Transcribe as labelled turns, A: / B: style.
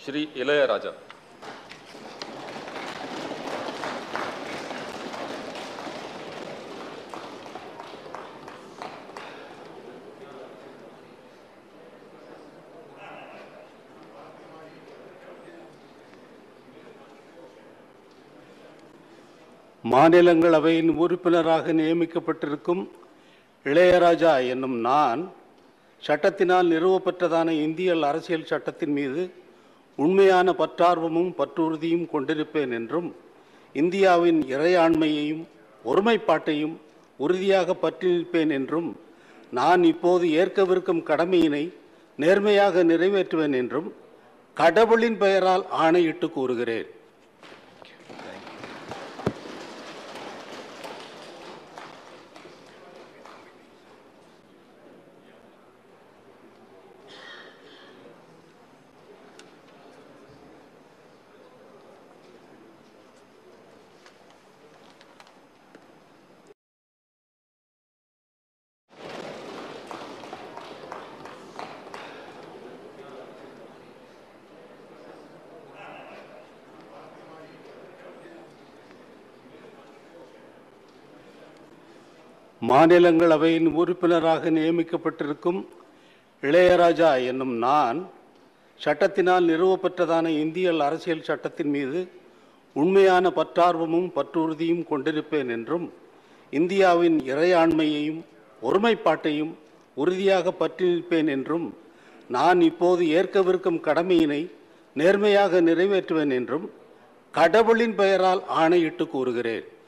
A: ஸ்ரீ இளையராஜா
B: மாநிலங்களவையின் உறுப்பினராக நியமிக்கப்பட்டிருக்கும் இளையராஜா என்னும் நான் சட்டத்தினால் நிறுவப்பெற்றதான இந்திய அரசியல் சட்டத்தின் மீது உண்மையான பற்றார்வமும் பற்றுறுதியும் கொண்டிருப்பேன் என்றும் இந்தியாவின் இறையாண்மையையும் ஒருமைப்பாட்டையும் உறுதியாக பற்றி நிற்பேன் என்றும் நான் இப்போது ஏற்கவிருக்கும் கடமையினை நேர்மையாக நிறைவேற்றுவேன் என்றும் கடவுளின் பெயரால் ஆணையிட்டு கூறுகிறேன் மாநிலங்களவையின் உறுப்பினராக நியமிக்கப்பட்டிருக்கும் இளையராஜா என்னும் நான் சட்டத்தினால் நிறுவப்பெற்றதான இந்திய அரசியல் சட்டத்தின் மீது உண்மையான பற்றார்வமும் பற்றுறுதியும் கொண்டிருப்பேன் என்றும் இந்தியாவின் இறையாண்மையையும் ஒருமைப்பாட்டையும் உறுதியாக பற்றி நிற்பேன் என்றும் நான் இப்போது ஏற்கவிருக்கும் கடமையினை நேர்மையாக நிறைவேற்றுவேன் என்றும் கடவுளின் பெயரால் ஆணையிட்டு கூறுகிறேன்